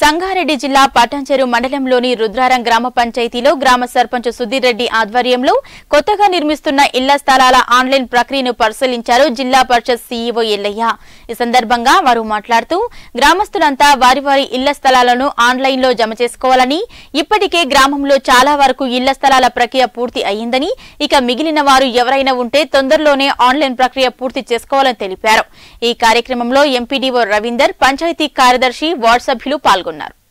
సంగారెడ్డి జిల్లా పటాన్చెరు మండలంలోని రుద్రారం గ్రామ పంచాయతీలో గ్రామ సర్పంచ్ సుధీర్ రెడ్డి ఆధ్వర్యంలో కొత్తగా నిర్మిస్తున్న ఇళ్ల స్థలాల ఆన్లైన్ ప్రక్రియను పరిశీలించారు జిల్లా పరిషత్ సీఈఓ ఎల్లయ్య ఈ సందర్భంగా వారు మాట్లాడుతూ గ్రామస్తులంతా వారి వారి ఇళ్ల స్థలాలను ఆన్లైన్లో జమ చేసుకోవాలని ఇప్పటికే గ్రామంలో చాలా వరకు ఇళ్ల స్థలాల ప్రక్రియ పూర్తి అయ్యిందని ఇక మిగిలిన వారు ఎవరైనా ఉంటే తొందరలోనే ఆన్లైన్ ప్రక్రియ పూర్తి చేసుకోవాలని తెలిపారు ఈ కార్యక్రమంలో ఎంపీడీఓ రవీందర్ పంచాయతీ కార్యదర్శి వార్డు సభ్యులు పాల్గొన్నారు